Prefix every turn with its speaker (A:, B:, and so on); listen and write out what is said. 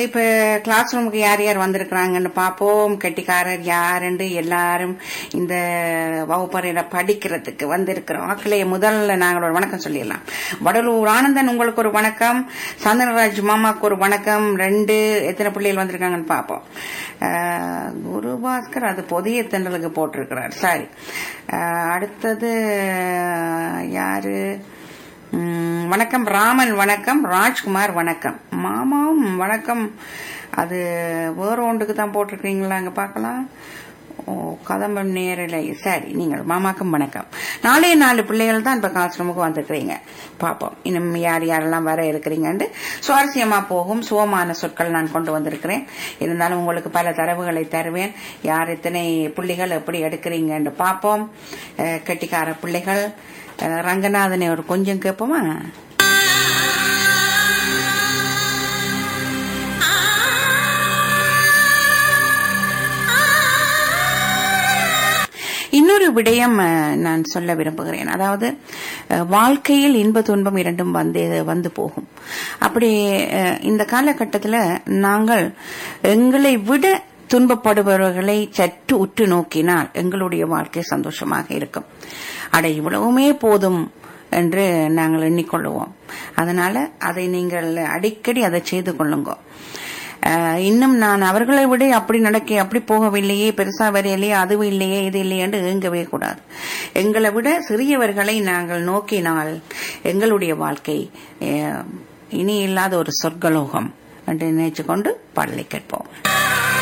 A: இப்ப கிளாஸ் ரூமுக்கு யார் யார் வந்திருக்கிறாங்கன்னு பாப்போம் கெட்டிக்காரர் யாருன்னு எல்லாரும் இந்த வகுப்பறையில படிக்கிறதுக்கு வந்திருக்கிறோம் மக்களே முதல்ல நாங்கள் ஒரு வணக்கம் சொல்லிடலாம் வடலூர் ஆனந்தன் உங்களுக்கு ஒரு வணக்கம் சந்தனராஜ் மாமாக்கு ஒரு வணக்கம் ரெண்டு எத்தனை பிள்ளைகள் வந்திருக்காங்கன்னு பாப்போம் அஹ், குருபாஸ்கர் அது புதிய தென்றலுக்கு போட்டிருக்கிறார் சரி அஹ், அடுத்தது யாரு ம், வணக்கம் ராமன் வணக்கம் ராஜ்குமார் வணக்கம் மாமாவும் வணக்கம் அது வேற ஒன்றுக்கு தான் போட்டிருக்கீங்களா அங்க பார்க்கலாம் ஓ கதம்பம் நேரலை சரி நீங்கள் மாமாக்கும் வணக்கம் நாலே நாலு பிள்ளைகள் தான் இப்ப காசுரமுக்கு வந்திருக்கிறீங்க பாப்போம் இன்னும் யார் யாரெல்லாம் வர இருக்கிறீங்கன்னு சுவாரஸ்யமா போகும் சுகமான சொற்கள் நான் கொண்டு வந்திருக்கிறேன் இருந்தாலும் உங்களுக்கு பல தரவுகளை தருவேன் யார் எத்தனை புள்ளிகள் எப்படி எடுக்கிறீங்கன்னு பார்ப்போம் அஹ், கெட்டிக்கார பிள்ளைகள் அஹ், ரங்கநாதனை ஒரு கொஞ்சம் கேட்போமா இன்னொரு விடயம் அஹ், நான் சொல்ல விரும்புகிறேன் அதாவது அஹ், வாழ்க்கையில் இன்ப துன்பம் இரண்டும் வந்து வந்து போகும் அப்படி அஹ், இந்த காலகட்டத்தில் நாங்கள் எங்களை விட துன்பப்படுபவர்களை சற்று உற்று நோக்கினால் எங்களுடைய வாழ்க்கை சந்தோஷமாக இருக்கும் அட இவ்வளவுமே போதும் என்று நாங்கள் எண்ணிக்கொள்ளுவோம் அதனால அதை நீங்கள் அடிக்கடி அதை செய்து கொள்ளுங்க அஹ், இன்னும் நான் அவர்களை விட அப்படி நடக்க அப்படி போகவில்லையே பெருசா வரையிலையே அதுவும் இல்லையே இது இல்லையே என்று ஏங்கவே கூடாது எங்களை விட சிறியவர்களை நாங்கள் நோக்கினால் எங்களுடைய வாழ்க்கை அஹ், இனி இல்லாத ஒரு சொர்க்கலோகம் என்று நினைச்சு கொண்டு பாடலை கேட்போம்